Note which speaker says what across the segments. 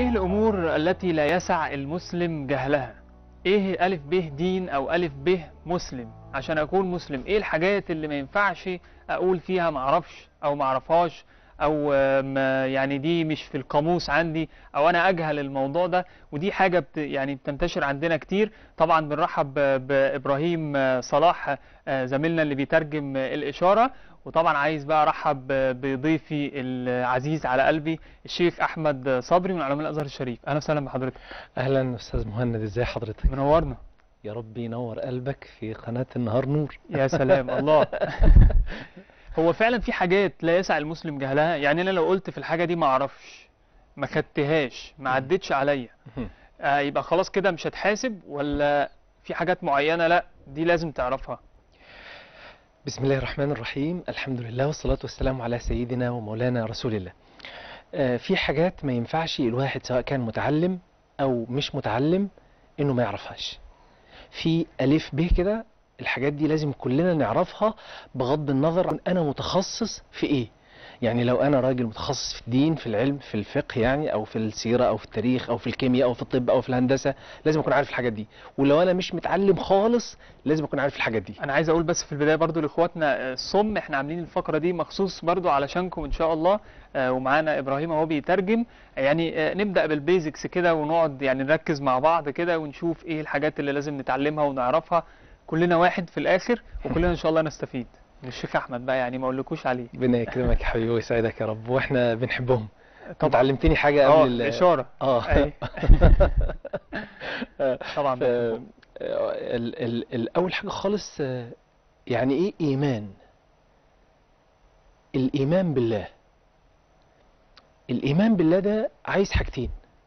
Speaker 1: ايه الامور التي لا يسع المسلم جهلها ايه الف ب دين او الف ب مسلم عشان اكون مسلم ايه الحاجات اللي ما ينفعش اقول فيها معرفش او معرفهاش او آم، يعني دي مش في القاموس عندي او انا اجهل الموضوع ده ودي حاجه بت يعني بتنتشر عندنا كتير طبعا بنرحب ب- بابراهيم آه، صلاح آه، زميلنا اللي بيترجم آه، الاشاره وطبعا عايز بقى ارحب ب- بضيفي العزيز على قلبي الشيخ احمد صبري من علماء الازهر الشريف اهلا وسهلا بحضرتك
Speaker 2: اهلا استاذ مهند ازاي حضرتك
Speaker 1: منورنا
Speaker 2: يا رب ينور قلبك في قناة النهار نور
Speaker 1: يا سلام الله هو فعلا في حاجات لا يسع المسلم جهلها يعني انا لو قلت في الحاجه دي ما اعرفش ما خدتهاش ما عدتش عليا آه يبقى خلاص كده مش هتحاسب ولا في حاجات معينه لا دي لازم تعرفها
Speaker 2: بسم الله الرحمن الرحيم الحمد لله والصلاة والسلام على سيدنا ومولانا رسول الله آه، في حاجات ما ينفعش الواحد سواء كان متعلم او مش متعلم انه ما يعرفهاش في الف ب كده الحاجات دي لازم كلنا نعرفها بغض النظر عن انا متخصص في ايه يعني لو انا راجل متخصص في الدين في العلم في الفقه يعني او في السيره او في التاريخ او في الكيمياء او في الطب او في الهندسه لازم اكون عارف الحاجات دي ولو انا مش متعلم خالص لازم اكون عارف الحاجات دي
Speaker 1: انا عايز اقول بس في البدايه برضو لاخواتنا آه، الصم احنا عاملين الفقره دي مخصوص برضو علشانكم ان شاء الله آه، ومعانا ابراهيم اهو بيترجم يعني آه، نبدا بالبيزكس كده ونقعد يعني نركز مع بعض كده ونشوف ايه الحاجات اللي لازم نتعلمها ونعرفها كلنا واحد في الاخر وكلنا ان شاء الله نستفيد من الشيخ احمد بقى يعني ما اقولكوش عليه
Speaker 2: ربنا يكرمك يا حبيبي ويسعدك يا رب واحنا بنحبهم انت
Speaker 1: طبعا
Speaker 2: علمتني حاجه
Speaker 1: اه
Speaker 2: قبل ال-
Speaker 1: الاشاره
Speaker 2: اه
Speaker 1: أي.
Speaker 2: آه،
Speaker 1: طبعا
Speaker 2: ف-
Speaker 1: بنحبهم.
Speaker 2: ال- ال- ال- اول حاجه خالص آه، يعني ايه ايمان الايمان بالله الايمان بالله ده عايز حاجتين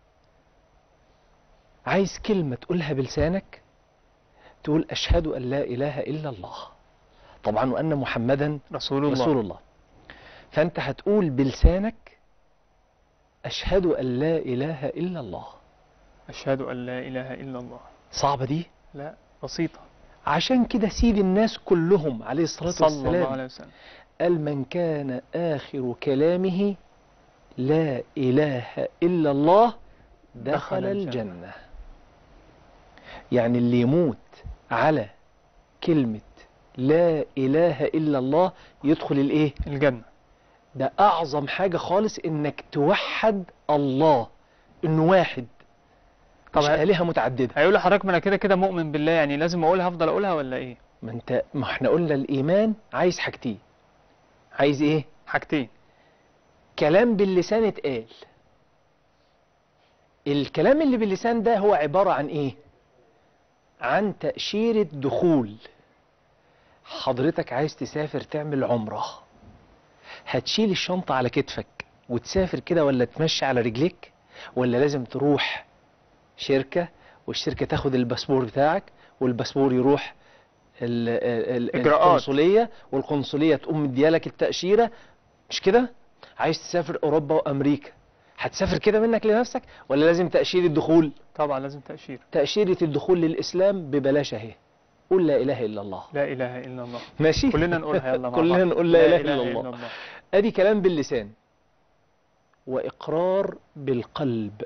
Speaker 2: عايز كلمه تقولها بلسانك تقول اشهد ان لا اله الا الله طبعا وان محمدا
Speaker 1: رسول الله
Speaker 2: رسول الله فانت هتقول بلسانك اشهد ان لا اله الا الله
Speaker 1: اشهد ان لا اله الا الله
Speaker 2: صعبه دي
Speaker 1: لا بسيطه
Speaker 2: عشان كده سيد الناس كلهم عليه الصلاه
Speaker 1: صلى الله
Speaker 2: والسلام
Speaker 1: عليه وسلم
Speaker 2: قال من كان اخر كلامه لا اله الا الله
Speaker 1: دخل
Speaker 2: دخل
Speaker 1: الجنة.
Speaker 2: الجنه يعني اللي يموت على كلمه لا اله الا الله يدخل الايه
Speaker 1: الجنه
Speaker 2: ده اعظم حاجه خالص انك توحد الله انه واحد
Speaker 1: طب
Speaker 2: مش
Speaker 1: ه-
Speaker 2: الهه متعدده
Speaker 1: هيقول لحضرتك ما انا كده كده مؤمن بالله يعني لازم اقولها افضل اقولها ولا ايه
Speaker 2: ما انت ما احنا قلنا الايمان عايز حاجتين عايز ايه
Speaker 1: حاجتين
Speaker 2: كلام باللسان اتقال الكلام اللي باللسان ده هو عبارة عن ايه عن تأشيرة دخول حضرتك عايز تسافر تعمل عمرة هتشيل الشنطة على كتفك وتسافر كده ولا تمشي على رجليك ولا لازم تروح شركة والشركة تاخد الباسبور بتاعك والباسبور يروح ال- ال- ال-
Speaker 1: إجراءات.
Speaker 2: القنصلية والقنصلية تقوم مديالك التأشيرة مش كده عايز تسافر أوروبا وأمريكا هتسافر كده منك لنفسك ولا لازم تأشيرة دخول
Speaker 1: طبعا لازم تأشير
Speaker 2: تأشيرة الدخول للإسلام ببلاش أهي قول لا إله إلا الله
Speaker 1: لا إله إلا الله
Speaker 2: ماشي
Speaker 1: كلنا نقولها يلا مع
Speaker 2: كلنا
Speaker 1: بعض.
Speaker 2: نقول لا إله إلا الله ادي كلام باللسان واقرار بالقلب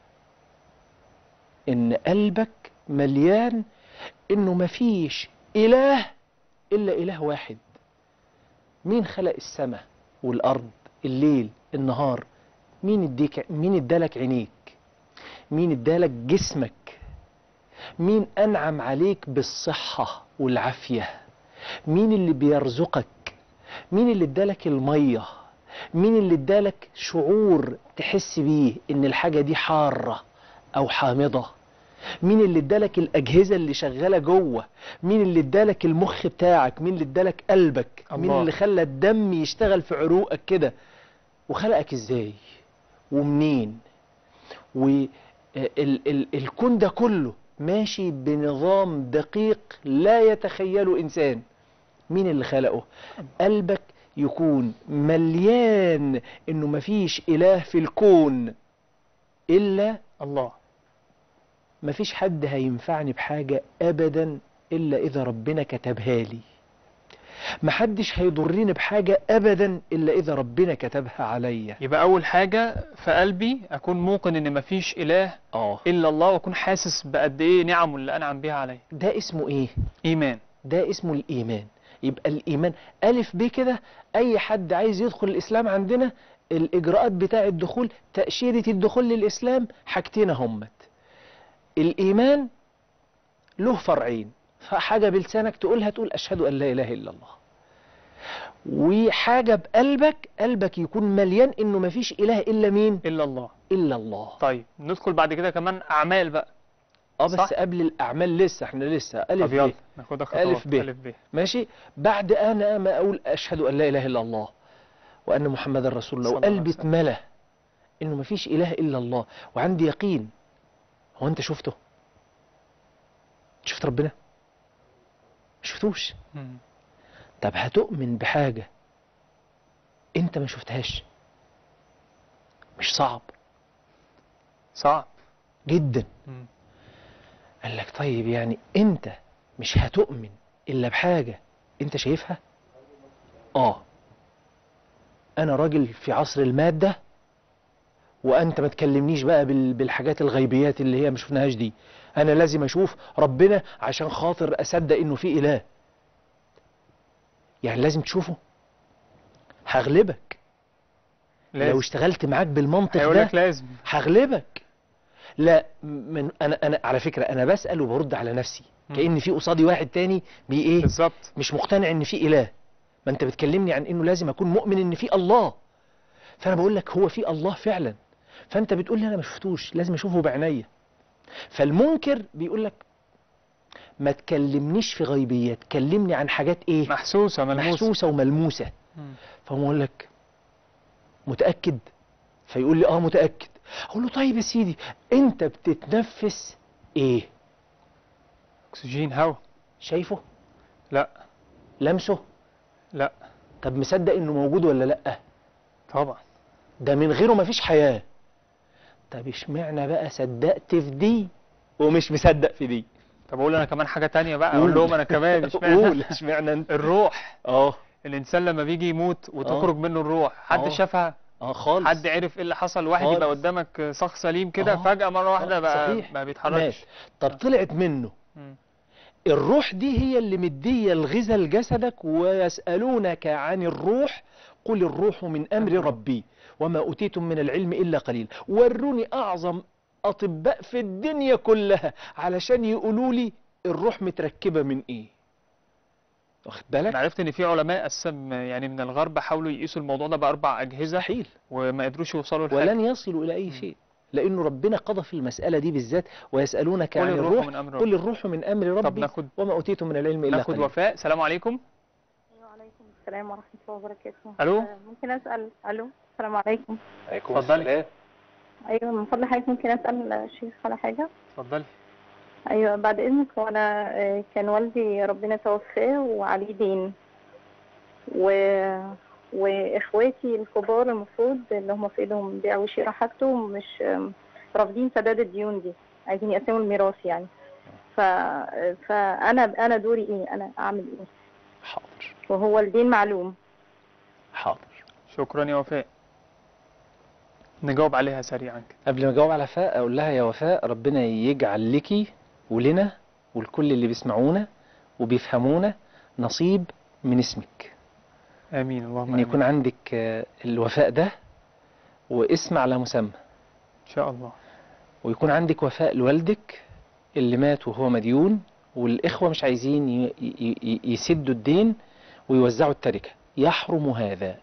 Speaker 2: ان قلبك مليان انه مفيش اله الا اله واحد مين خلق السماء والارض الليل النهار مين اديك مين ادالك عينيك مين ادالك جسمك مين انعم عليك بالصحه والعافيه مين اللي بيرزقك مين اللي ادالك الميه مين اللي ادالك شعور تحس بيه ان الحاجه دي حاره او حامضه مين اللي ادالك الاجهزه اللي شغاله جوه مين اللي ادالك المخ بتاعك مين اللي ادالك قلبك مين
Speaker 1: الله.
Speaker 2: اللي خلى الدم يشتغل في عروقك كده وخلقك ازاي ومنين والكون ده كله ماشي بنظام دقيق لا يتخيله انسان مين اللي خلقه قلبك يكون مليان انه مفيش اله في الكون الا
Speaker 1: الله
Speaker 2: مفيش حد هينفعني بحاجة ابدا الا اذا ربنا كتبها لي محدش هيضرني بحاجة أبدا إلا إذا ربنا كتبها عليا
Speaker 1: يبقى اول حاجه في قلبي اكون موقن ان مفيش اله
Speaker 2: آه
Speaker 1: الا الله واكون حاسس بقد ايه نعمه اللي انعم بيها عليا
Speaker 2: ده اسمه إيه؟
Speaker 1: ايمان
Speaker 2: ده اسمه الإيمان يبقى الإيمان ألف ب كده أي حد عايز يدخل الإسلام عندنا الإجراءات بتاع الدخول تأشيرة الدخول للإسلام حاجتين همت الإيمان له فرعين حاجة بلسانك تقولها تقول أشهد أن لا إله إلا الله وحاجة بقلبك قلبك يكون مليان إنه مفيش إله إلا مين
Speaker 1: الا الله
Speaker 2: إلا الله
Speaker 1: طيب ندخل بعد كده كمان اعمال بقى
Speaker 2: اه بس
Speaker 1: صح.
Speaker 2: قبل الأعمال لسه احنا لسه ألف
Speaker 1: طب يلا
Speaker 2: ب
Speaker 1: ناخدها خطوات
Speaker 2: ألف ب.
Speaker 1: الف ب
Speaker 2: ماشي بعد انا ما اقول اشهد ان لا اله الا الله وان محمد رسول الله
Speaker 1: صلى الله عليه
Speaker 2: وقلبي
Speaker 1: وسلم.
Speaker 2: اتملى انه ما فيش اله الا الله وعندي يقين هو انت شفته شفت ربنا ما شفتوش
Speaker 1: مم.
Speaker 2: طب هتؤمن بحاجه انت ما شفتهاش مش صعب
Speaker 1: صعب
Speaker 2: جدا
Speaker 1: مم.
Speaker 2: قال لك طيب يعني انت مش هتؤمن الا بحاجه انت شايفها اه انا راجل في عصر الماده وانت ما تكلمنيش بقى بال- بالحاجات الغيبيات اللي هي ما شفناهاش دي انا لازم اشوف ربنا عشان خاطر اصدق انه في اله يعني لازم تشوفه هغلبك لو
Speaker 1: لازم
Speaker 2: اشتغلت معاك بالمنطق
Speaker 1: هيقول
Speaker 2: ده
Speaker 1: لك لازم
Speaker 2: هغلبك لا من انا انا على فكره انا بسال وبرد على نفسي
Speaker 1: مم.
Speaker 2: كان في قصادي واحد تاني بي ايه
Speaker 1: بالظبط
Speaker 2: مش مقتنع ان في اله ما انت بتكلمني عن انه لازم اكون مؤمن ان في الله فانا بقول لك هو في الله فعلا فانت بتقول لي انا ما شفتوش لازم اشوفه بعينيا فالمنكر بيقول لك ما تكلمنيش في غيبيات كلمني عن حاجات ايه
Speaker 1: محسوسه ملموسه
Speaker 2: محسوسه وملموسه
Speaker 1: مم.
Speaker 2: فأقوم اقول لك متاكد فيقول لي اه متاكد اقول له طيب يا سيدي انت بتتنفس ايه
Speaker 1: اكسجين هوا
Speaker 2: شايفه
Speaker 1: لا
Speaker 2: لمسه
Speaker 1: لا
Speaker 2: طب مصدق انه موجود ولا لا
Speaker 1: طبعا
Speaker 2: ده من غيره مفيش حياه طب اشمعنى بقى صدقت في دي ومش مصدق في دي
Speaker 1: طب اقول انا كمان حاجه تانية بقى
Speaker 2: قول.
Speaker 1: اقول لهم انا كمان اشمعنى
Speaker 2: قول اشمعنى انت
Speaker 1: الروح
Speaker 2: اه
Speaker 1: الانسان لما بيجي يموت وتخرج منه الروح حد
Speaker 2: آه.
Speaker 1: شافها
Speaker 2: اه خالص
Speaker 1: حد عرف ايه اللي حصل واحد
Speaker 2: خالص.
Speaker 1: يبقى قدامك شخص سليم كده
Speaker 2: آه.
Speaker 1: فجاه مره واحده
Speaker 2: آه،
Speaker 1: بقى
Speaker 2: صحيح.
Speaker 1: ما
Speaker 2: مات
Speaker 1: بيتحركش
Speaker 2: طب طلعت منه
Speaker 1: مم.
Speaker 2: الروح دي هي اللي مدية الغذاء لجسدك ويسألونك عن الروح قل الروح من أمر ربي وما أوتيتم من العلم إلا قليل وروني أعظم أطباء في الدنيا كلها علشان يقولوا لي الروح متركبة من إيه واخد
Speaker 1: انا
Speaker 2: بالك
Speaker 1: عرفت ان في علماء اساسا يعني من الغرب حاولوا يقيسوا الموضوع ده باربع اجهزه
Speaker 2: مستحيل
Speaker 1: وما قدروش يوصلوا لحاجه
Speaker 2: ولن يصلوا إلى أي شيء لأنه ربنا قضى في المسألة دي بالذات ويسألونك
Speaker 1: قل
Speaker 2: عن
Speaker 1: الروح
Speaker 2: الروح
Speaker 1: من امر
Speaker 2: قل
Speaker 1: ربي
Speaker 2: الروح من أمر
Speaker 1: طب
Speaker 2: ربي
Speaker 1: ناخد
Speaker 2: وما أوتيتم من العلم إلا
Speaker 1: ناخد
Speaker 2: قليل
Speaker 1: وفاء السلام عليكم
Speaker 3: ايوه عليكم السلام ورحمه الله وبركاته
Speaker 1: ألو؟
Speaker 3: آه، ممكن اسال الو السلام عليكم
Speaker 2: عليكم
Speaker 1: اتفضلي.
Speaker 2: السلام.
Speaker 3: ايوه من فضل حضرتك ممكن اسال الشيخ على حاجه
Speaker 1: اتفضلي
Speaker 3: ايوه بعد اذنك وانا آه، كان والدي ربنا توفاه وعليه دين و واخواتي الكبار المفروض اللي هم في ايدهم بيع وشراء حاجته مش آم، رافضين سداد الديون دي عايزين يقسموا الميراث يعني ف... فانا انا دوري ايه انا اعمل ايه
Speaker 2: حاضر
Speaker 3: وهو الدين معلوم
Speaker 2: حاضر
Speaker 1: شكرا يا وفاء نجاوب عليها سريعا كده
Speaker 2: قبل ما اجاوب على وفاء اقول لها يا وفاء ربنا يجعل لك ولنا ولكل اللي بيسمعونا وبيفهمونا نصيب من اسمك
Speaker 1: امين اللهم
Speaker 2: ان
Speaker 1: امين
Speaker 2: يكون عندك آه، الوفاء ده واسم على مسمى
Speaker 1: ان شاء الله
Speaker 2: ويكون عندك وفاء لوالدك اللي مات وهو مديون والاخوه مش عايزين ي- ي- ي- يسدوا الدين ويوزعوا التركه يحرم هذا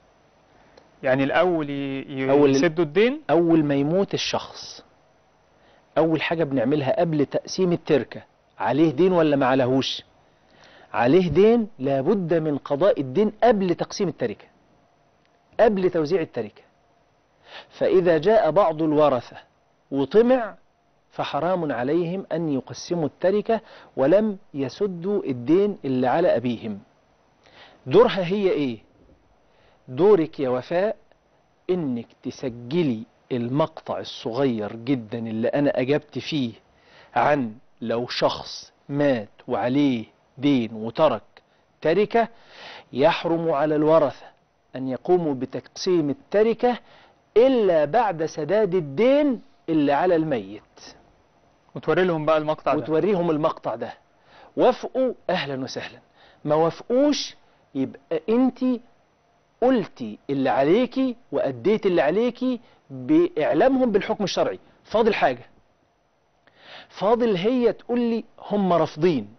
Speaker 1: يعني الاول ي- ي-
Speaker 2: أول-
Speaker 1: يسدوا الدين
Speaker 2: أول ما يموت الشخص أول حاجة بنعملها قبل تقسيم التركة عليه دين ولا ما عليهوش عليه دين لابد من قضاء الدين قبل تقسيم التركة قبل توزيع التركة فإذا جاء بعض الورثة وطمع فحرام عليهم أن يقسموا التركة ولم يسدوا الدين اللي على أبيهم دورها هي إيه دورك يا وفاء انك تسجلي المقطع الصغير جدا اللي انا اجبت فيه عن لو شخص مات وعليه دين وترك التركة يحرم على الورثة أن يقوموا بتقسيم التركة إلا بعد سداد الدين اللي على الميت
Speaker 1: وتوري لهم بقى المقطع ده
Speaker 2: وتوريهم المقطع ده وافقوا أهلا وسهلا ما وافقوش يبقى أنت قلتي اللي عليكي وأديت اللي عليكي بإعلامهم بالحكم الشرعي فاضل حاجة فاضل هي تقول لي هم رافضين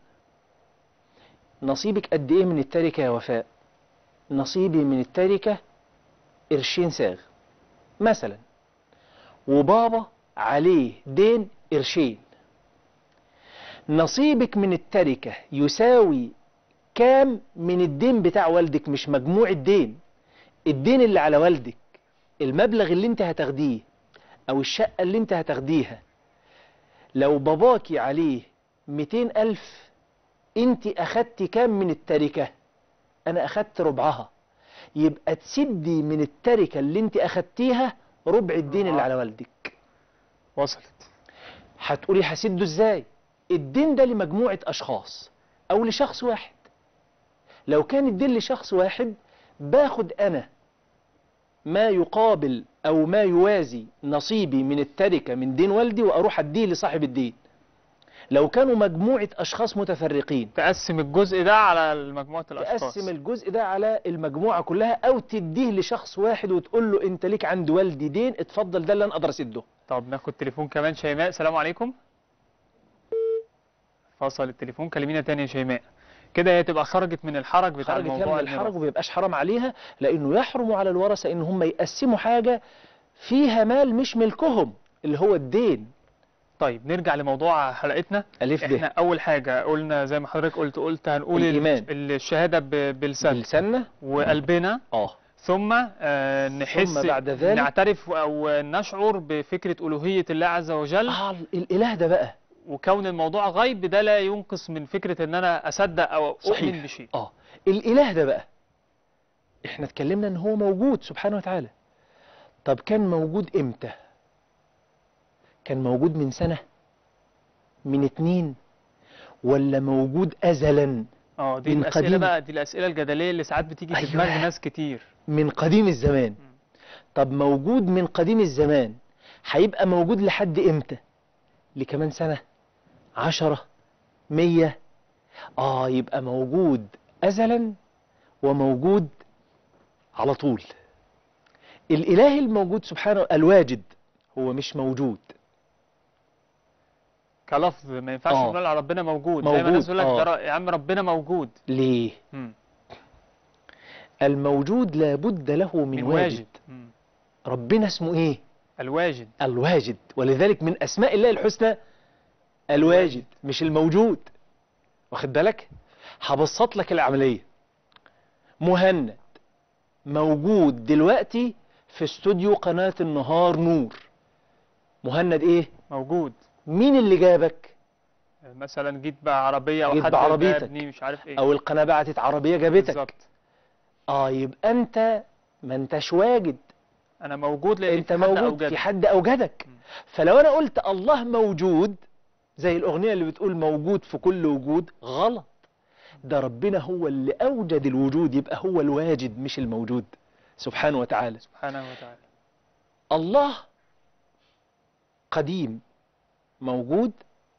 Speaker 2: نصيبك قد ايه من التركة يا وفاء نصيبي من التركة قرشين ساغ مثلا وبابا عليه دين قرشين نصيبك من التركة يساوي كام من الدين بتاع والدك مش مجموع الدين الدين اللي على والدك المبلغ اللي انت هتاخديه او الشقة اللي انت هتاخديها لو باباكي عليه 200 ألف انت أخدتي كام من التركة أنا أخدت ربعها يبقى تسدي من التركة اللي انت أخدتيها ربع الدين اللي
Speaker 1: آه.
Speaker 2: على والدك
Speaker 1: وصلت
Speaker 2: هتقولي هسده ازاي الدين ده لمجموعة أشخاص أو لشخص واحد لو كان الدين لشخص واحد باخد أنا ما يقابل أو ما يوازي نصيبي من التركة من دين والدي وأروح أديه لصاحب الدين لو كانوا مجموعة أشخاص متفرقين
Speaker 1: تقسم الجزء ده على مجموعة الأشخاص
Speaker 2: تقسم الجزء ده على المجموعة كلها أو تديه لشخص واحد وتقول له أنت ليك عند والدي دين اتفضل ده اللي أنا أقدر أسده
Speaker 1: طب ناخد تليفون كمان شيماء السلام عليكم فصل التليفون كلمينا تاني يا شيماء كده هي تبقى خرجت من الحرج بتاع
Speaker 2: خرجت
Speaker 1: الموضوع
Speaker 2: من الحرج
Speaker 1: الميراث.
Speaker 2: وما يبقاش حرام عليها لانه يحرم على الورثه ان هم يقسموا حاجه فيها مال مش ملكهم اللي هو الدين
Speaker 1: طيب نرجع لموضوع حلقتنا
Speaker 2: الف
Speaker 1: احنا
Speaker 2: ب
Speaker 1: اول حاجة قلنا زي ما حضرتك قلت قلت هنقول ال-
Speaker 2: الإيمان.
Speaker 1: الشهادة ب- بالسلب
Speaker 2: بالسنه
Speaker 1: وقلبنا
Speaker 2: اه
Speaker 1: ثم آه نحس
Speaker 2: ثم بعد ذلك-
Speaker 1: نعترف او نشعر بفكرة الوهية الله عز وجل
Speaker 2: اه الاله ده بقى
Speaker 1: وكون الموضوع غيب ده لا ينقص من فكرة ان انا اصدق او اؤمن
Speaker 2: صحيح
Speaker 1: بشيء
Speaker 2: اه الاله ده بقى احنا اتكلمنا ان هو موجود سبحانه وتعالى طب كان موجود امتى كان موجود من سنه من اتنين ولا موجود ازلا
Speaker 1: اه دي
Speaker 2: من
Speaker 1: الاسئله
Speaker 2: قديم.
Speaker 1: بقى دي الاسئله الجدليه اللي ساعات بتيجي في
Speaker 2: أيوة.
Speaker 1: دماغ ناس كتير
Speaker 2: من قديم الزمان طب موجود من قديم الزمان هيبقى موجود لحد امتى لكمان سنة عشرة مية اه يبقى موجود ازلا وموجود على طول الاله الموجود سبحانه الواجد هو مش موجود
Speaker 1: كلفظ ما ينفعش
Speaker 2: آه.
Speaker 1: نقول على ربنا موجود,
Speaker 2: موجود،
Speaker 1: دايما الناس يقول لك
Speaker 2: آه.
Speaker 1: ده رأي- يا عم ربنا موجود
Speaker 2: ليه
Speaker 1: مم.
Speaker 2: الموجود لابد له من,
Speaker 1: من
Speaker 2: واجد.
Speaker 1: واجد مم.
Speaker 2: ربنا اسمه ايه
Speaker 1: الواجد
Speaker 2: الواجد ولذلك من اسماء الله الحسنى الواجد مش الموجود واخد بالك هبسط لك العمليه مهند موجود دلوقتي في استوديو قناه النهار نور مهند ايه
Speaker 1: موجود
Speaker 2: مين اللي جابك
Speaker 1: مثلا جيت بعربيه او
Speaker 2: جيت
Speaker 1: حد
Speaker 2: بعربيتك.
Speaker 1: جابني مش عارف ايه
Speaker 2: او القناه بعتت عربيه جابتك
Speaker 1: بالظبط
Speaker 2: اه يبقى انت ما انتش واجد
Speaker 1: انا موجود لان
Speaker 2: انت
Speaker 1: في حد
Speaker 2: موجود
Speaker 1: أوجدني.
Speaker 2: في حد اوجدك
Speaker 1: م.
Speaker 2: فلو انا قلت الله موجود زي الاغنيه اللي بتقول موجود في كل وجود غلط ده ربنا هو اللي اوجد الوجود يبقى هو الواجد مش الموجود سبحانه وتعالى
Speaker 1: سبحانه وتعالى
Speaker 2: الله قديم موجود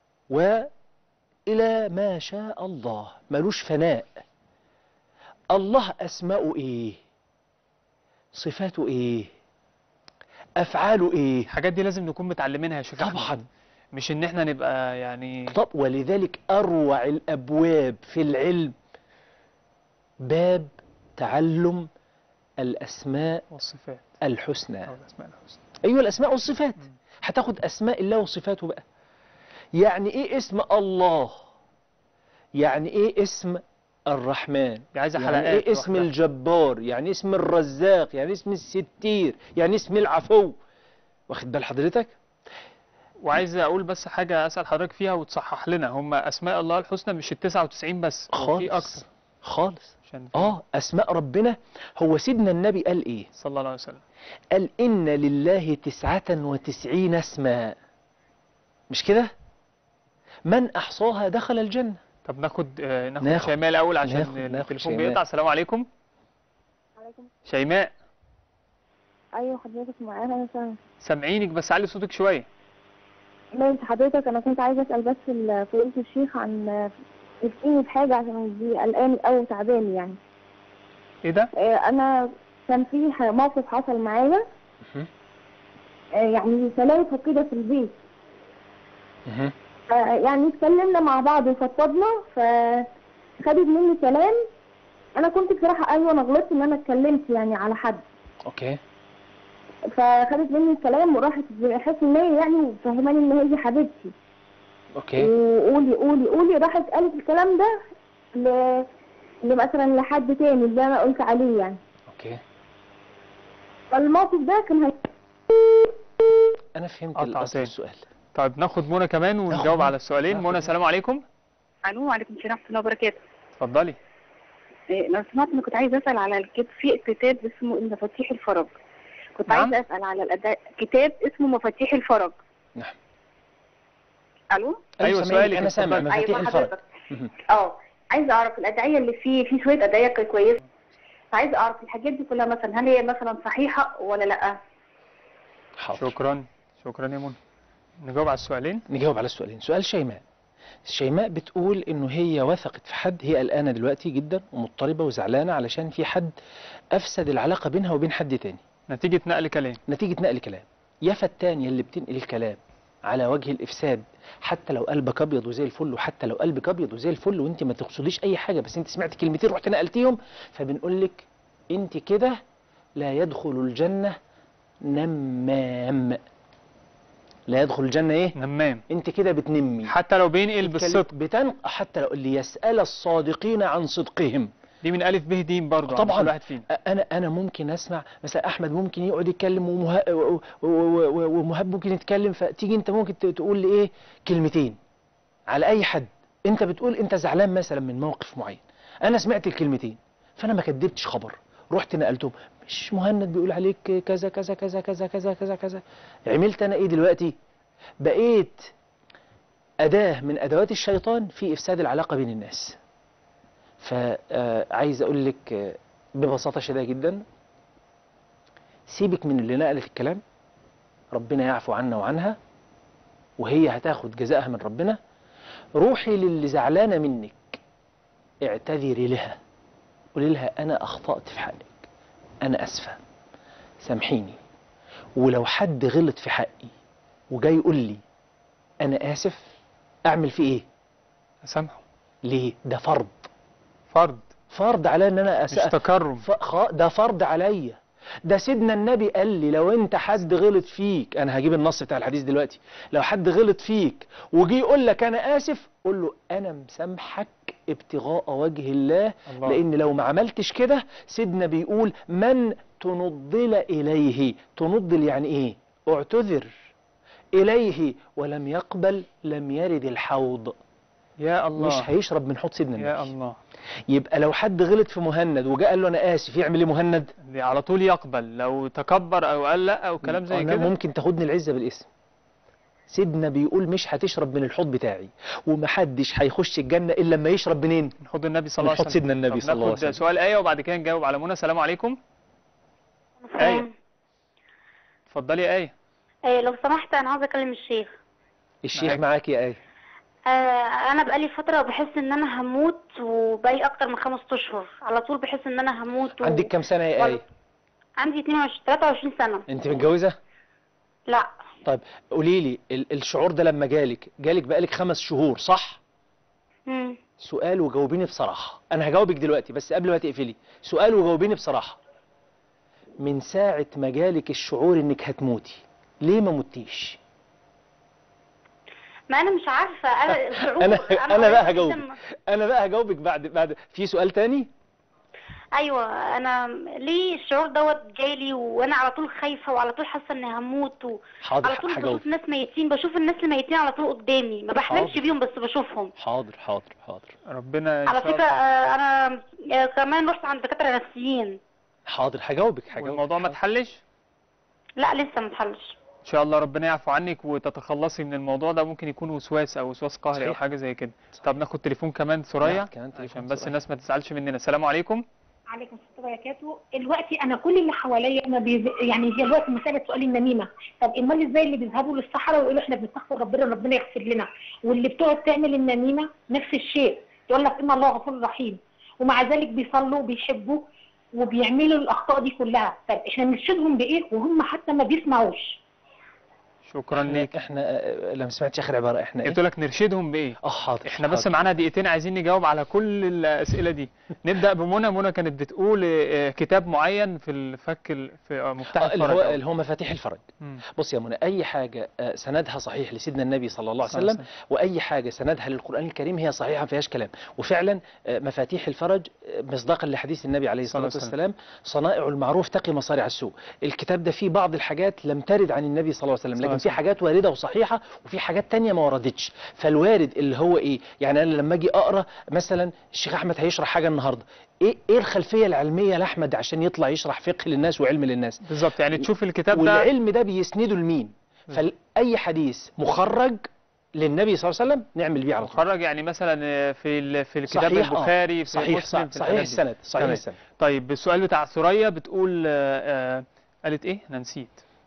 Speaker 2: والى ما شاء الله ملوش فناء الله اسماؤه ايه صفاته ايه افعاله ايه
Speaker 1: الحاجات دي لازم نكون متعلمينها يا شيخ أحمد.
Speaker 2: طبعا
Speaker 1: مش ان احنا نبقى يعني
Speaker 2: طب ولذلك اروع الابواب في العلم باب تعلم الاسماء
Speaker 1: والصفات
Speaker 2: الحسنى
Speaker 1: او الاسماء الحسنى
Speaker 2: ايوه الاسماء والصفات
Speaker 1: مم.
Speaker 2: هتاخد اسماء الله وصفاته بقى يعني ايه اسم الله يعني ايه اسم الرحمن
Speaker 1: دي عايزه
Speaker 2: يعني
Speaker 1: حلقات
Speaker 2: ايه اسم
Speaker 1: لوحدها.
Speaker 2: الجبار يعني اسم الرزاق يعني اسم الستير يعني اسم العفو واخد بال حضرتك
Speaker 1: وعايز اقول بس حاجه اسال حضرتك فيها وتصحح لنا هم اسماء الله الحسنى مش ال 99 بس هو في
Speaker 2: خالص
Speaker 1: اكتر
Speaker 2: خالص
Speaker 1: عشان
Speaker 2: اه اسماء ربنا هو سيدنا النبي قال ايه
Speaker 1: صلى الله عليه وسلم
Speaker 2: قال ان لله تسعة وتسعين اسما مش كده من احصاها دخل الجنة
Speaker 1: طب ناخد آه، ناخد
Speaker 2: ناخد-
Speaker 1: شيماء الاول عشان
Speaker 2: ناخد- ناخد
Speaker 1: التليفون
Speaker 2: شيماء.
Speaker 1: بيقطع السلام عليكم
Speaker 3: عليكم
Speaker 1: شيماء
Speaker 3: ايوه حضرتك معايا انا سامع
Speaker 1: سامعينك بس علي صوتك شويه
Speaker 3: ماشي حضرتك انا كنت عايزه اسال بس ال- فضيله الشيخ عن افتيني في حاجه عشان دي قلقاني قوي وتعباني يعني
Speaker 1: ايه ده
Speaker 3: آه، انا كان في ح- موقف حصل معايا
Speaker 2: مهم.
Speaker 3: آه، يعني تلاقي كده في البيت
Speaker 2: مهم.
Speaker 3: ف- يعني اتكلمنا مع بعض وفضفضنا فخدت مني كلام انا كنت بصراحه ايوه انا غلطت ان انا اتكلمت يعني على حد
Speaker 2: اوكي
Speaker 3: فخدت مني الكلام وراحت بحس ان هي يعني وفهماني ان هي حبيبتي
Speaker 2: اوكي
Speaker 3: وقولي قولي قولي راحت قالت الكلام ده ل... لمثلا لحد تاني اللي انا قلت عليه يعني
Speaker 2: اوكي
Speaker 3: فالموقف ده كان هي...
Speaker 2: انا فهمت
Speaker 1: قطع
Speaker 2: الاصل
Speaker 1: تاني.
Speaker 2: السؤال
Speaker 1: طيب ناخد منى كمان ونجاوب
Speaker 2: منى.
Speaker 1: على السؤالين
Speaker 2: ناخد
Speaker 1: منى
Speaker 2: منى.
Speaker 1: السلام عليكم
Speaker 4: الو وعليكم السلام ورحمه الله وبركاته
Speaker 1: اتفضلي
Speaker 4: إيه، لو سمحت انا كنت عايزه اسال على الكتاب في كتاب اسمه مفاتيح الفرج كنت
Speaker 1: نعم.
Speaker 4: عايزه اسال على الأداء كتاب اسمه مفاتيح الفرج
Speaker 2: نعم.
Speaker 4: الو
Speaker 1: أيوة،
Speaker 2: سامعينك،
Speaker 1: سؤالك
Speaker 2: انا سامع
Speaker 1: اتفضل.
Speaker 2: مفاتيح
Speaker 4: ايوه
Speaker 2: الفرج
Speaker 4: حضرتك
Speaker 2: مهم.
Speaker 4: اه عايزه اعرف الادعيه اللي فيه في شويه ادعيه كويسه فعايزه اعرف الحاجات دي كلها مثلا هل هي مثلا صحيحه ولا لا
Speaker 2: حاضر
Speaker 1: شكرا شكرا يا منى نجاوب على السؤالين
Speaker 2: نجاوب على السؤالين سؤال شيماء شيماء بتقول انه هي وثقت في حد هي قلقانه دلوقتي جدا ومضطربه وزعلانه علشان في حد افسد العلاقه بينها وبين حد تاني
Speaker 1: نتيجه نقل كلام
Speaker 2: نتيجه نقل كلام يا فتان اللي بتنقل الكلام على وجه الافساد حتى لو قلبك ابيض وزي الفل وحتى لو قلبك ابيض وزي الفل وانت ما تقصديش اي حاجه بس انت سمعت كلمتين رحت نقلتيهم فبنقول لك انت كده لا يدخل الجنه نمام لا يدخل الجنه ايه
Speaker 1: نمام
Speaker 2: انت كده بتنمي
Speaker 1: حتى لو بينقل
Speaker 2: بتتكلم-
Speaker 1: بالصدق
Speaker 2: بتن حتى لو ليسأل الصادقين عن صدقهم
Speaker 1: دي من الف ب د برضه
Speaker 2: طبعاً.
Speaker 1: كل واحد فينا
Speaker 2: أ- انا انا ممكن اسمع مثلا احمد ممكن يقعد يتكلم ومه... و- و- و- و- ومهاب ممكن يتكلم فتيجي انت ممكن ت- تقول لي ايه كلمتين على اي حد انت بتقول انت زعلان مثلا من موقف معين انا سمعت الكلمتين فانا ما كدبتش خبر رحت نقلتهم مش مهند بيقول عليك كذا كذا كذا كذا كذا كذا كذا عملت انا ايه دلوقتي بقيت أداة من أدوات الشيطان في إفساد العلاقة بين الناس فعايز أقول لك آه، ببساطة شديدة جدا سيبك من اللي نقلت الكلام ربنا يعفو عنا وعنها وهي هتاخد جزاءها من ربنا روحي للي زعلانة منك اعتذري لها قولي لها أنا أخطأت في حقك أنا أسفة سامحيني ولو حد غلط في حقي وجاي يقول لي أنا آسف أعمل فيه إيه؟
Speaker 1: سامحه
Speaker 2: ليه؟ ده فرض
Speaker 1: فرض
Speaker 2: فرض عليا إن أنا
Speaker 1: مش
Speaker 2: أسأل
Speaker 1: تكرم
Speaker 2: ف... خ... ده فرض عليا ده سيدنا النبي قال لي لو انت حد غلط فيك انا هجيب النص بتاع الحديث دلوقتي لو حد غلط فيك وجي يقول لك انا اسف قول له انا مسامحك ابتغاء وجه الله
Speaker 1: الله.
Speaker 2: لان لو ما عملتش كده سيدنا بيقول من تنضل اليه تنضل يعني ايه اعتذر اليه ولم يقبل لم يرد الحوض
Speaker 1: يا الله
Speaker 2: مش هيشرب من حوض سيدنا النبي
Speaker 1: يا الله
Speaker 2: يبقى لو حد غلط في مهند وجاء قال له انا اسف يعمل ايه مهند
Speaker 1: دي على طول يقبل لو تكبر او قال لا او كلام زي
Speaker 2: أنا
Speaker 1: كده
Speaker 2: ممكن تاخدني العزة بالاسم سيدنا بيقول مش هتشرب من الحوض بتاعي ومحدش هيخش الجنة إلا لما يشرب منين
Speaker 1: نحط النبي صلى
Speaker 2: من
Speaker 1: الله عليه
Speaker 2: حوض
Speaker 1: وسلم
Speaker 2: سيدنا النبي
Speaker 1: طب
Speaker 2: صلى الله عليه
Speaker 1: ناخد
Speaker 2: وسلم
Speaker 1: سؤال آية وبعد كده نجاوب على منى السلام عليكم آية اتفضلي يا آية
Speaker 5: آه، لو سمحت انا عاوزه اكلم الشيخ
Speaker 2: الشيخ
Speaker 1: معاك.
Speaker 2: معاك يا آية
Speaker 5: آه، انا بقالي فتره بحس ان انا هموت وبقالي اكتر من خمس اشهر على طول بحس ان انا هموت و...
Speaker 2: عندك كام سنة يا آية
Speaker 5: عندي 22 23 سنه
Speaker 2: أنت متجوزة
Speaker 5: لا
Speaker 2: طيب قولي لي ال- الشعور ده لما جالك جالك بقالك خمس شهور صح
Speaker 5: مم.
Speaker 2: سؤال وجاوبيني بصراحة أنا هجاوبك دلوقتي بس قبل ما تقفلي سؤال وجاوبيني بصراحة من ساعة ما جالك الشعور إنك هتموتي ليه ما متيش
Speaker 5: ما انا مش عارفه انا الشعور
Speaker 2: أنا- أنا بقى
Speaker 5: قريت
Speaker 2: هجاوبك.
Speaker 5: جداً-
Speaker 2: انا بقى هجاوبك بعد بعد في سؤال تاني
Speaker 5: ايوه انا ليه الشعور دوت جالي وانا على طول خايفه وعلى طول حاسه اني هموت و...
Speaker 2: حاضر
Speaker 5: على طول
Speaker 2: هجاوبك
Speaker 5: بشوف ناس ميتين بشوف الناس اللي ميتين على طول قدامي ما بحلمش
Speaker 2: حاضر.
Speaker 5: بيهم بس بشوفهم
Speaker 2: حاضر حاضر حاضر
Speaker 1: ربنا إن
Speaker 5: على
Speaker 1: شاء
Speaker 5: فكره
Speaker 1: الله.
Speaker 5: آه، انا آه، كمان رحت عند دكاتره نفسيين
Speaker 2: حاضر هجاوبك هجاوبك
Speaker 1: والموضوع ما اتحلش
Speaker 5: لا لسه ما اتحلش
Speaker 1: ان شاء الله ربنا يعفو عنك وتتخلصي من الموضوع ده ممكن يكون وسواس او وسواس قهري او
Speaker 2: صحيح.
Speaker 1: حاجه زي كده طب ناخد تليفون كمان ثريا
Speaker 2: نعم، كمان تليفون
Speaker 1: عشان بس
Speaker 2: ثريا.
Speaker 1: الناس ما تزعلش مننا السلام عليكم
Speaker 6: عليكم السلام وبركاته دلوقتي انا كل اللي حواليا ما بيز... يعني هي دلوقتي مساله سؤال النميمه طب امال ازاي اللي بيذهبوا للصحراء ويقولوا احنا بنستغفر ربنا ربنا يغفر لنا واللي بتقعد تعمل النميمه نفس الشيء تقول لك ان الله غفور رحيم ومع ذلك بيصلوا وبيحبوا وبيعملوا الاخطاء دي كلها طب احنا نرشدهم بايه وهم حتى ما بيسمعوش
Speaker 1: شكرا
Speaker 2: احنا,
Speaker 1: ليك
Speaker 2: احنا آه، لما سمعتش اخر عباره احنا
Speaker 1: قلت
Speaker 2: ايه
Speaker 1: لك نرشدهم بايه
Speaker 2: اه حاضر
Speaker 1: احنا بس
Speaker 2: حاضر.
Speaker 1: معانا دقيقتين عايزين نجاوب على كل الاسئله دي نبدا بمنى منى كانت بتقول آه، كتاب معين في الفك ال- في آه، مفتاح
Speaker 2: آه، اللي
Speaker 1: الفرج
Speaker 2: هو
Speaker 1: أو-
Speaker 2: اللي هو مفاتيح الفرج
Speaker 1: مم.
Speaker 2: بص يا منى اي حاجه آه، سندها صحيح لسيدنا النبي صلى الله عليه
Speaker 1: صلى الله
Speaker 2: وسلم واي حاجه سندها للقران الكريم هي صحيحه ما فيهاش كلام وفعلا آه، مفاتيح الفرج آه، مصداقا لحديث النبي عليه
Speaker 1: صلى
Speaker 2: الصلاه
Speaker 1: الله عليه
Speaker 2: والسلام صنائع المعروف تقي مصارع السوء الكتاب ده فيه بعض الحاجات لم ترد عن النبي صلى الله عليه وسلم
Speaker 1: صلى الله
Speaker 2: لكن
Speaker 1: عليه
Speaker 2: في
Speaker 1: وسلم.
Speaker 2: حاجات وارده وصحيحه وفي حاجات تانية ما وردتش فالوارد اللي هو ايه يعني انا لما اجي اقرا مثلا الشيخ احمد هيشرح حاجه النهارده ايه ايه الخلفيه العلميه لاحمد عشان يطلع يشرح فقه للناس وعلم للناس
Speaker 1: بالظبط يعني تشوف الكتاب ده
Speaker 2: والعلم ده بيسنده لمين فاي حديث مخرج للنبي صلى الله عليه وسلم نعمل بيه على طول
Speaker 1: مخرج يعني مثلا آه، في ال- في الكتاب
Speaker 2: صحيح، آه.
Speaker 1: البخاري في
Speaker 2: صحيح
Speaker 1: مسلم
Speaker 2: صح
Speaker 1: في
Speaker 2: صحيح
Speaker 1: الحاجات دي.
Speaker 2: السند صحيح
Speaker 1: تمام.
Speaker 2: السند
Speaker 1: طيب السؤال بتاع ثريا بتقول آه، آه، قالت ايه انا نسيت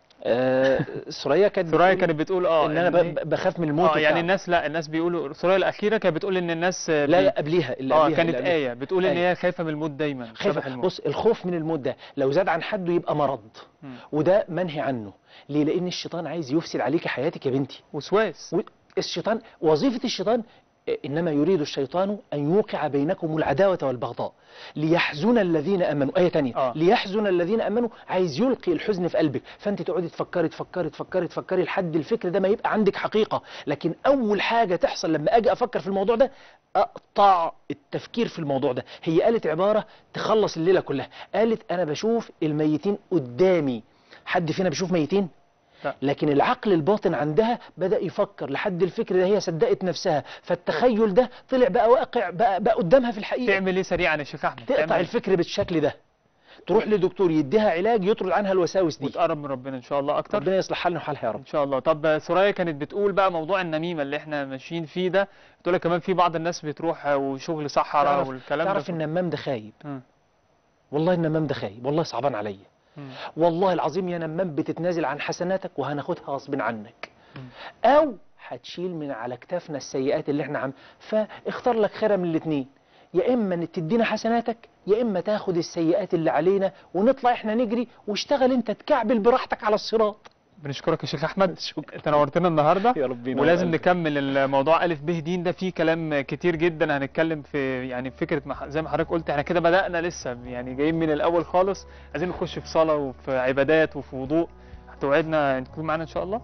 Speaker 2: آه ثريا كانت
Speaker 1: ثريا
Speaker 2: بتقول
Speaker 1: كانت بتقول اه
Speaker 2: ان انا
Speaker 1: إن هي-
Speaker 2: ب- بخاف من الموت
Speaker 1: اه يعني
Speaker 2: وبتاع.
Speaker 1: الناس لا الناس بيقولوا ثريا الاخيره كانت بتقول ان الناس آه،
Speaker 2: لا
Speaker 1: بي-
Speaker 2: لا قبليها اللي
Speaker 1: اه
Speaker 2: قبليها
Speaker 1: كانت
Speaker 2: اللي قبليها.
Speaker 1: ايه بتقول ان
Speaker 2: آية.
Speaker 1: هي خايفه من الموت دايما شبه
Speaker 2: خايف
Speaker 1: الموت
Speaker 2: بص الخوف من الموت ده لو زاد عن حده يبقى مرض
Speaker 1: مم.
Speaker 2: وده منهي عنه ليه لان الشيطان عايز يفسد عليك حياتك يا بنتي
Speaker 1: وسواس
Speaker 2: و- الشيطان وظيفة الشيطان آه، إنما يريد الشيطان أن يوقع بينكم العداوة والبغضاء ليحزن الذين آمنوا آية تانية
Speaker 1: آه.
Speaker 2: ليحزن الذين آمنوا عايز يلقي الحزن في قلبك فأنت تقعدي تفكري تفكري تفكري تفكري لحد الفكر ده ما يبقى عندك حقيقة لكن أول حاجة تحصل لما أجي أفكر في الموضوع ده أقطع التفكير في الموضوع ده هي قالت عبارة تخلص الليلة كلها قالت أنا بشوف الميتين قدامي حد فينا بيشوف ميتين
Speaker 1: لا.
Speaker 2: لكن العقل الباطن عندها بدأ يفكر لحد الفكر ده هي صدقت نفسها فالتخيل ده طلع بقى واقع بقى, بقى قدامها في الحقيقة
Speaker 1: تعمل ايه سريعا يا شيخ احمد
Speaker 2: تقطع
Speaker 1: تعمل-
Speaker 2: الفكر بالشكل ده تروح لدكتور يديها علاج يطرد عنها الوساوس دي
Speaker 1: وتقرب من ربنا ان شاء الله اكتر
Speaker 2: ربنا يصلح حالنا وحالها يا رب
Speaker 1: ان شاء الله طب ثريا كانت بتقول بقى موضوع النميمه اللي احنا ماشيين فيه ده بتقول لك كمان في بعض الناس بتروح وشغل صحراء
Speaker 2: تعرف-
Speaker 1: والكلام
Speaker 2: تعرف
Speaker 1: ده
Speaker 2: النمام ده خايب
Speaker 1: مم.
Speaker 2: والله النمام ده خايب والله صعبان عليا
Speaker 1: مم.
Speaker 2: والله العظيم يا نمام بتتنازل عن حسناتك وهناخدها غصب عنك
Speaker 1: مم.
Speaker 2: او هتشيل من على كتافنا السيئات اللي احنا عم فاختار لك خيره من الاثنين يا اما ان تدينا حسناتك يا اما تاخد السيئات اللي علينا ونطلع احنا نجري واشتغل انت تكعبل براحتك على الصراط
Speaker 1: بنشكرك يا شيخ احمد
Speaker 2: شكرا
Speaker 1: انت نورتنا النهارده
Speaker 2: يا رب ينور
Speaker 1: ولازم
Speaker 2: قلبك.
Speaker 1: نكمل الموضوع الف ب د ده فيه كلام كتير جدا هنتكلم في يعني في فكره مح- زي ما حضرتك قلت احنا كده بدانا لسه يعني جايين من الاول خالص عايزين نخش في صلاه وفي عبادات وفي وضوء هتوعدنا تكون معانا ان شاء الله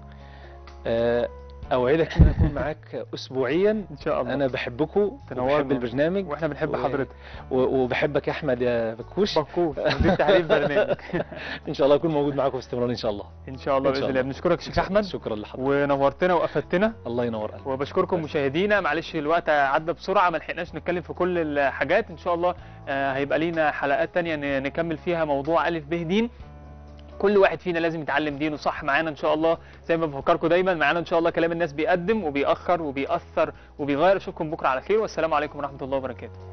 Speaker 2: آه، اوعدك ان اكون معاك اسبوعيا
Speaker 1: ان شاء الله
Speaker 2: انا بحبكم
Speaker 1: تنورنا.
Speaker 2: وبحب البرنامج
Speaker 1: واحنا بنحب
Speaker 2: و-
Speaker 1: حضرتك
Speaker 2: و- وبحبك يا احمد يا بكوش
Speaker 1: بكوف مدير تحرير برنامج
Speaker 2: ان شاء الله اكون موجود معاكم باستمرار ان شاء الله
Speaker 1: ان شاء الله
Speaker 2: إن شاء
Speaker 1: باذن الله
Speaker 2: الله.
Speaker 1: بنشكرك يا شيخ احمد
Speaker 2: شكرا لحضرتك
Speaker 1: ونورتنا وافدتنا
Speaker 2: الله ينور قلبك
Speaker 1: وبشكركم
Speaker 2: بس.
Speaker 1: مشاهدينا معلش الوقت عدى بسرعه ما لحقناش نتكلم في كل الحاجات ان شاء الله آه، هيبقى لينا حلقات تانية ن- نكمل فيها موضوع الف ب د كل واحد فينا لازم يتعلم دينه صح معانا ان شاء الله زي ما بفكركم دايما معانا ان شاء الله كلام الناس بيقدم وبيأخر وبيأثر وبيغير اشوفكم بكره على خير والسلام عليكم ورحمه الله وبركاته